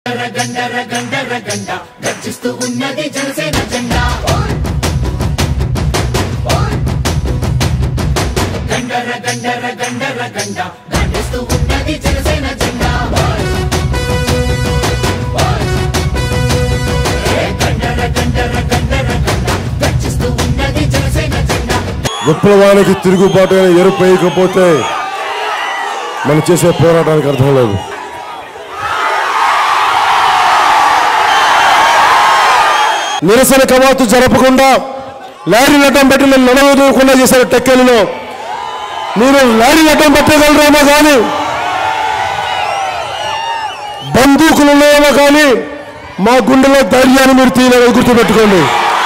గండర గండర గండ గర్జిస్తూ ఉన్నది జనసేన జెండా గండర గండర గండర గండ గర్జిస్తూ ఉన్నది జనసేన జెండా ఏ గండర గండర గండర గండ గర్జిస్తూ ఉన్నది జనసేన జెండా విప్లవానికి తిరుగుబాటు అని ఎరుపు వేయకపోతే మనం చేసే పోరాటానికి అర్థం లేదు నిరసన కవాతు జరపకుండా లారీ అడ్డం పెట్టి నన్ను నడవదూకుండా చేశారు టెక్కలిలో మీరు లారీ అడ్డం పెట్టగలరేమో కానీ బందూకులలోనో కానీ మా గుండెలో ధైర్యాన్ని మీరు తీయలేదు గుర్తుపెట్టుకోండి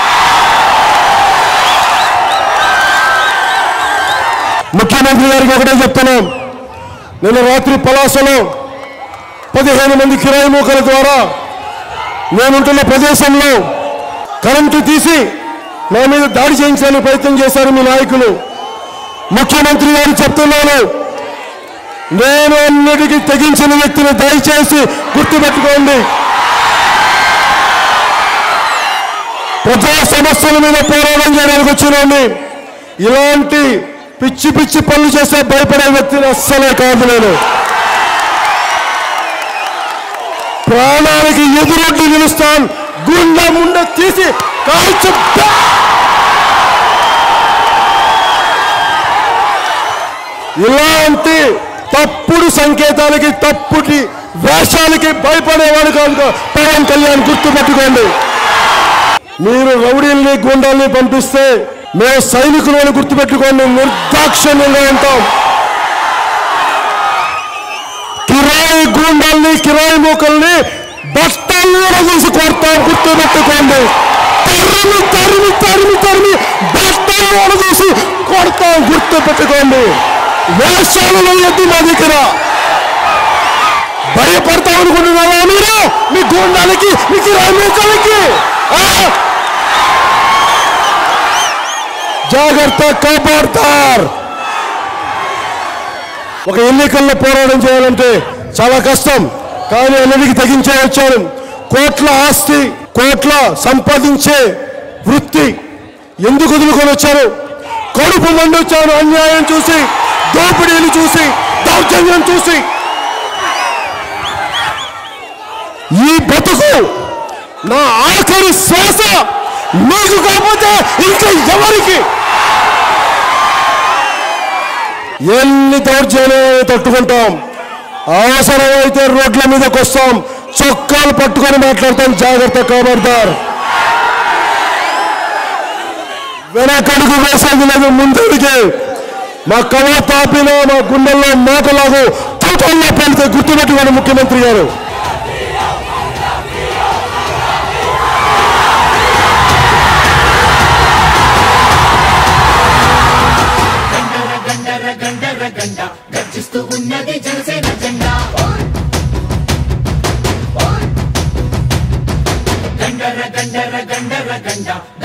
ముఖ్యమంత్రి గారికి ఒకటే చెప్తున్నాం నిన్న రాత్రి పలాసలో పదిహేను మంది కిరాయి మూకల ద్వారా నేనుంటున్న ప్రదేశంలో కరెంటు తీసి నా మీద దాడి చేయించడానికి ప్రయత్నం చేశారు మీ నాయకులు ముఖ్యమంత్రి గారు చెప్తున్నాను నేను అన్నిటికీ తెగించిన వ్యక్తిని దయచేసి గుర్తుపెట్టుకోండి ప్రజా సమస్యల మీద పోరాటం చేయడానికి వచ్చినండి ఇలాంటి పిచ్చి పిచ్చి పనులు చేసే భయపడే వ్యక్తిని అస్సలే కాదు నేను ప్రాణానికి ఎదురొడ్డి నిలుస్తాను గుండె ముండ తీసి కాల్చు ఇలాంటి తప్పుడు సంకేతాలకి తప్పుటి వేషాలకి భయపడేవాడు కాదు పవన్ కళ్యాణ్ గుర్తుపెట్టుకోండి మీరు రౌడీల్ని గుండాల్ని పంపిస్తే మేము సైనికులను గుర్తుపెట్టుకోండి నిర్దాక్షిణ్యంగా ఉంటాం కిరాయి గుండాల్ని కిరాయి మూకల్ని బట్టల్లో చూసి కొడతాం గుర్తుపెట్టుకోండి తరిమి తరిమి తరిమి తరిమి బట్టల్లో చూసి కొడతాం గుర్తుపెట్టుకోండి వేషాలలో ఎద్దు మా దగ్గర భయపడతాం అనుకుంటున్నారా మీరు మీ గుండాలకి మీ కిరాయి మూకలకి ఆ? జాగ్రత్త కాపాడతారు ఒక ఎన్నికల్లో పోరాటం చేయాలంటే చాలా కష్టం కానీ అన్నిటికీ తెగించే వచ్చారు కోట్ల ఆస్తి కోట్ల సంపాదించే వృత్తి ఎందుకు వదులుకొని వచ్చారు కడుపు మండి వచ్చారు అన్యాయం చూసి దోపిడీలు చూసి దౌర్జన్యం చూసి ఈ బతుకు నా ఆఖరి శ్వాస మీకు కాకపోతే ఇంకా ఎవరికి ఎన్ని దౌర్జన్యాలు తట్టుకుంటాం అవసరమైతే రోడ్ల మీదకి వస్తాం చొక్కాలు పట్టుకొని మాట్లాడతాం జాగ్రత్త కాబడతారు వెనకడుగు వేసేది లేదు ముందడికి మా కవ తాపిన మా గుండెల్లో మాటలాగు తూటల్లో పెడితే గుర్తుపెట్టుకోండి ముఖ్యమంత్రి గారు గండర గండర గండర గండ గర్జిస్తూ ఉన్నది జనసేన జెండా గండర గండర గండర గండ